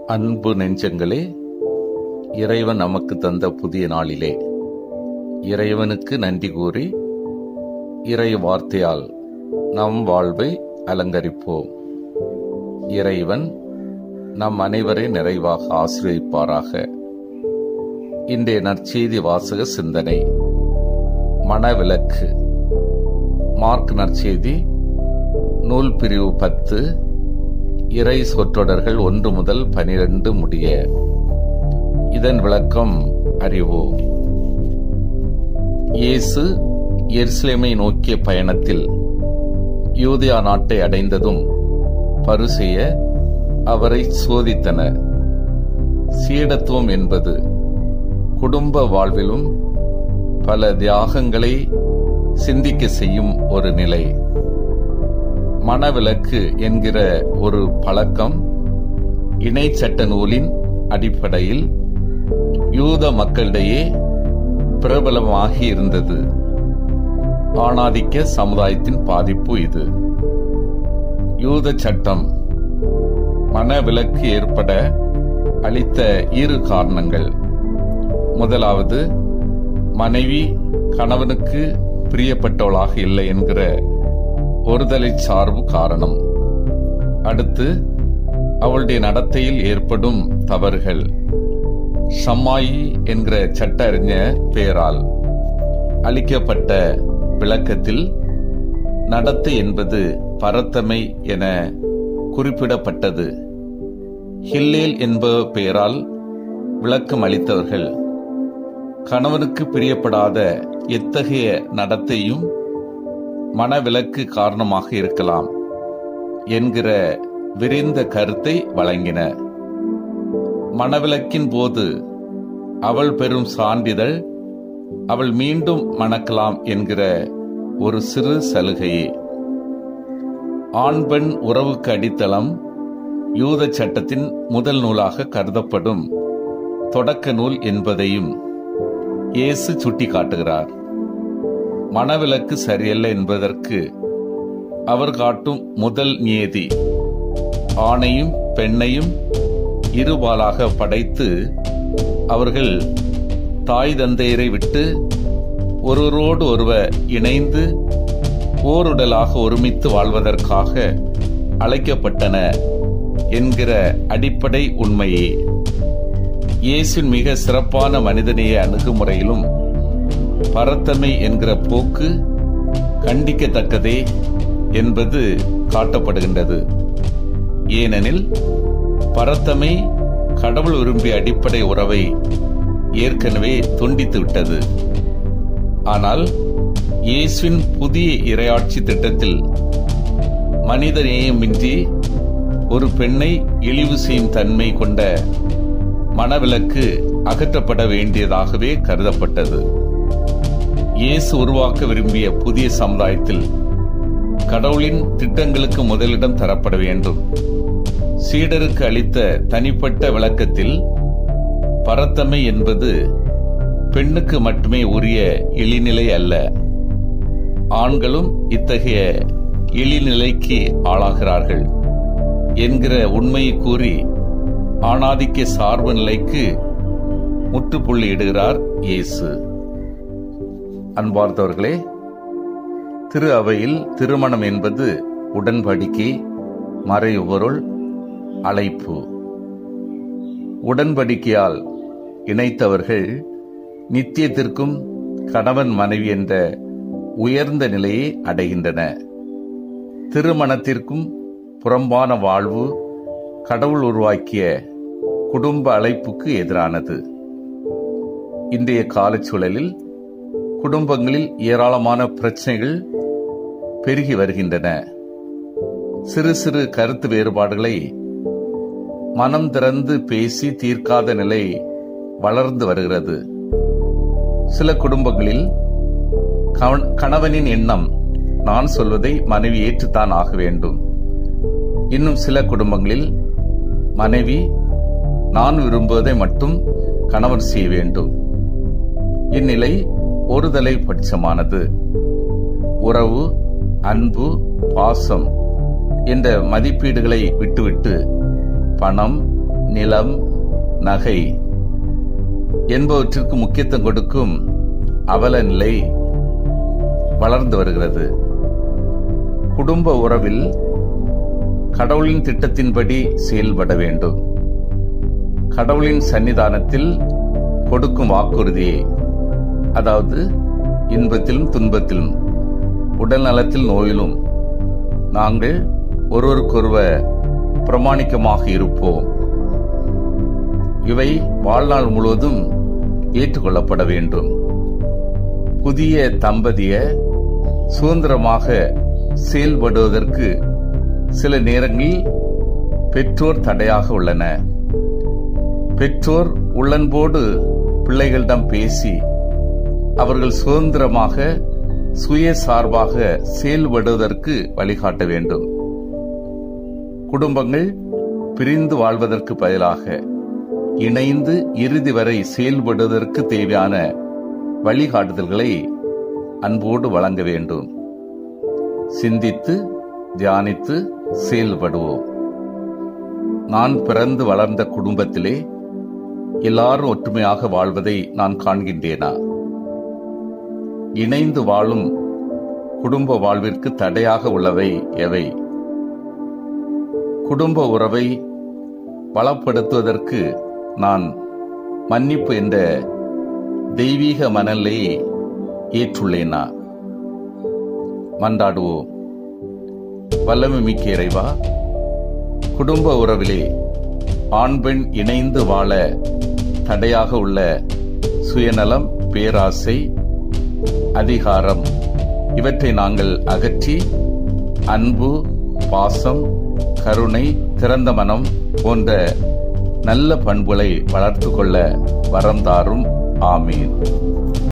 அன்பு நெஞ்சங்களே இறைவன் நமக்கு தந்த புதிய நாளிலே இறைவனுக்கு நன்றி கூறி இறை வார்த்தையால் நம் வாழ்வை அலங்கரிப்போம் இறைவன் நம் அனைவரை நிறைவாக ஆசிரியப்பாராக இன்றைய நற்செய்தி வாசக சிந்தனை மனவிலக்கு மார்க் நற்செய்தி நூல் பிரிவு பத்து இறை சொற்றொடர்கள் ஒன்று முதல் பனிரெண்டு முடிய இதன் விளக்கம் அறிவோம் இயேசு எருசலேமை நோக்கிய பயணத்தில் யூதயா நாட்டை அடைந்ததும் பரிசெய அவரை சோதித்தனர் சீடத்துவம் என்பது குடும்ப வாழ்விலும் பல தியாகங்களை சிந்திக்க செய்யும் ஒரு நிலை மனவிலக்கு என்கிற ஒரு பழக்கம் இணை சட்ட நூலின் அடிப்படையில் யூத மக்களிடையே பிரபலமாகி இருந்தது ஆணாதிக்க சமுதாயத்தின் பாதிப்பு இது யூத சட்டம் மனவிலக்கு ஏற்பட அளித்த இரு காரணங்கள் முதலாவது மனைவி கணவனுக்கு பிரியப்பட்டவளாக இல்லை என்கிற ஒருதலை சார்பு காரணம் அடுத்து அவளுடைய நடத்தையில் ஏற்படும் தவறுகள் ஷம்மாயி என்கிற சட்ட அறிஞர் பெயரால் அளிக்கப்பட்ட விளக்கத்தில் நடத்தை என்பது பரத்தமை என குறிப்பிடப்பட்டது ஹில்லேல் என்ப பெயரால் விளக்கம் அளித்தவர்கள் கணவனுக்கு பிரியப்படாத எத்தகைய நடத்தையும் மனவிலக்கு காரணமாக இருக்கலாம் என்கிற விரிந்த கருத்தை வழங்கின மனவிலக்கின் போது அவள் பெறும் சான்றிதழ் அவள் மீண்டும் மணக்கலாம் என்கிற ஒரு சிறு சலுகையே ஆண் பெண் உறவுக்கு அடித்தளம் யூத சட்டத்தின் முதல் நூலாக கருதப்படும் தொடக்க நூல் என்பதையும் இயேசு சுட்டிக்காட்டுகிறார் மனவிலக்கு சரியல்ல என்பதற்கு அவர் காட்டும் முதல் நியதி ஆணையும் பெண்ணையும் இருபாலாக படைத்து அவர்கள் தாய் தந்தையரை விட்டு ஒருவரோடு ஒருவர் இணைந்து ஓருடலாக ஒருமித்து வாழ்வதற்காக அழைக்கப்பட்டன என்கிற அடிப்படை உண்மையே இயேசுவின் மிக சிறப்பான மனிதநேய அணுகுமுறையிலும் பரத்தமை என்கிற போக்கு கண்டிக்கத்தக்கதே என்பது காட்டப்படுகின்றது ஏனெனில் பரத்தமை கடவுள் விரும்பிய அடிப்படை உறவை ஏற்கனவே துண்டித்து விட்டது ஆனால் இயேசுவின் புதிய இரையாட்சி திட்டத்தில் மனித நேயமின்றி ஒரு பெண்ணை இழிவு செய்யும் தன்மை கொண்ட மனவிலக்கு அகற்றப்பட வேண்டியதாகவே கருதப்பட்டது இயேசு உருவாக்க விரும்பிய புதிய சமுதாயத்தில் கடவுளின் திட்டங்களுக்கு முதலிடம் தரப்பட வேண்டும் சீடருக்கு அளித்த தனிப்பட்ட விளக்கத்தில் பரத்தமை என்பது பெண்ணுக்கு மட்டுமே உரிய இழிநிலை அல்ல ஆண்களும் இத்தகைய இழிநிலைக்கு ஆளாகிறார்கள் என்கிற உண்மையை கூறி ஆணாதிக்க சார்பு நிலைக்கு முற்றுப்புள்ளி இடுகிறார் இயேசு அன்பார்ந்தவர்களே திரு அவையில் திருமணம் என்பது உடன்படிக்கை மறையுபொருள் அழைப்பு உடன்படிக்கையால் இணைத்தவர்கள் நித்தியத்திற்கும் கணவன் மனைவி என்ற உயர்ந்த நிலையை அடைகின்றன திருமணத்திற்கும் புறம்பான வாழ்வு கடவுள் உருவாக்கிய குடும்ப அழைப்புக்கு எதிரானது இன்றைய காலச்சூழலில் குடும்பங்களில் ஏராளமான பிரச்சனைகள் பெருகி வருகின்றன சிறு சிறு கருத்து வேறுபாடுகளை மனம் திறந்து பேசி தீர்க்காத நிலை வளர்ந்து வருகிறது சில குடும்பங்களில் கணவனின் எண்ணம் நான் சொல்வதை மனைவி ஏற்றுத்தான் ஆக வேண்டும் இன்னும் சில குடும்பங்களில் மனைவி நான் விரும்புவதை மட்டும் கணவன் செய்ய வேண்டும் இந்நிலை ஒருதலை பட்சமானது உறவு அன்பு பாசம் என்ற மதிப்பீடுகளை விட்டுவிட்டு பணம் நிலம் நகை என்பவற்றிற்கு முக்கியத்துவம் கொடுக்கும் அவல நிலை வளர்ந்து வருகிறது குடும்ப உறவில் கடவுளின் திட்டத்தின்படி செயல்பட வேண்டும் கடவுளின் சன்னிதானத்தில் கொடுக்கும் வாக்குறுதியை அதாவது இன்பத்திலும் துன்பத்திலும் உடல் நலத்தில் நோயிலும் நாங்கள் ஒருவருக்கொருவர் பிரமாணிக்கமாக இருப்போம் இவை வாழ்நாள் முழுவதும் ஏற்றுக்கொள்ளப்பட வேண்டும் புதிய தம்பதிய சுதந்திரமாக செயல்படுவதற்கு சில நேரங்களில் பெற்றோர் தடையாக உள்ளன பெற்றோர் உள்ளன்போடு பிள்ளைகளிடம் பேசி அவர்கள் சுதந்திரமாக சுயசார்பாக செயல்படுவதற்கு வழிகாட்ட வேண்டும் குடும்பங்கள் பிரிந்து வாழ்வதற்கு பதிலாக இணைந்து இறுதி வரை செயல்படுவதற்கு தேவையான வழிகாட்டுதல்களை அன்போடு வழங்க வேண்டும் சிந்தித்து தியானித்து செயல்படுவோம் நான் பிறந்து வளர்ந்த குடும்பத்திலே எல்லாரும் ஒற்றுமையாக வாழ்வதை நான் காண்கின்றேனா இணைந்து வாழும் குடும்ப வாழ்விற்கு தடையாக உள்ளவை எவை குடும்ப உறவை பலப்படுத்துவதற்கு நான் மன்னிப்பு என்ற தெய்வீக மனநிலையை ஏற்றுள்ளேனா மன்றாடுவோம் வல்லமை மிக்க இறைவா குடும்ப உறவிலே ஆண் பெண் இணைந்து வாழ தடையாக உள்ள சுயநலம் பேராசை அதிகாரம் இவற்றை நாங்கள் அகற்றி அன்பு பாசம் கருணை திறந்த மனம் போன்ற நல்ல பண்புகளை வளர்த்து கொள்ள வரம் தாரும் ஆமீன்